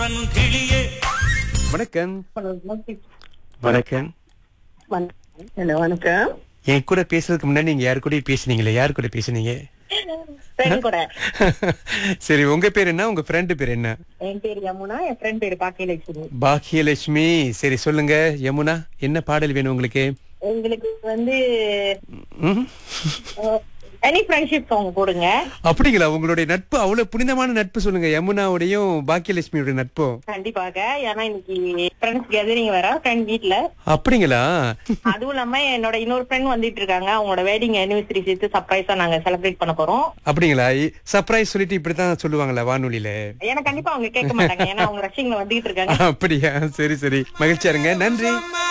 பண்ணும் கிளியே வணக்கம் வணக்கம் ஹலோ வணக்கம் என் கூட பேசுறதுக்கு முன்னாடி நீங்க யாரு கூட பேசுனீங்களே யாரு கூட பேசுனீங்க ஃப்ரெண்ட் கூட சரி உங்க பேர் என்ன உங்க ஃப்ரெண்டு பேர் என்ன என் பேர் யமுனா என் ஃப்ரெண்ட் பேர் பாக்கியலட்சுமி பாக்கியலட்சுமி சரி சொல்லுங்க யமுனா என்ன பாடல் வேணும் உங்களுக்கு எங்களுக்கு வந்து ம்? எனி ஃப்ரெண்ட்ஷிப் சாங் போடுங்க அப்படிங்களா உங்களுடைய நட்பு அவ்வளவு புனிதமான நட்பு சொல்லுங்க யமுனாவுடையும் பாக்கியலட்சுமியோட நட்பும் கண்டிப்பாக ஏன்னா இன்னைக்கு ஃப்ரெண்ட்ஸ் கேதரிங் வர ஃப்ரெண்ட் வீட்ல அப்படிங்களா அதுவும் இல்லாம என்னோட இன்னொரு ஃப்ரெண்ட் வந்துட்டு இருக்காங்க அவங்களோட வெட்டிங் anniversary சேர்த்து சர்ப்ரைஸா நாங்க செலிப்ரேட் பண்ண போறோம் அப்படிங்களா சர்ப்ரைஸ் சொல்லிட்டு இப்படித்தான் சொல்லுவாங்களா வானொலியில ஏன்னா கண்டிப்பா அவங்க கேட்க மாட்டாங்க ஏன்னா அவங்க ரஷ்யங்ல வந்துகிட்டு இருக்காங்க அப்படியா சரி சரி மகிழ்ச்சியா இருங்க நன்றி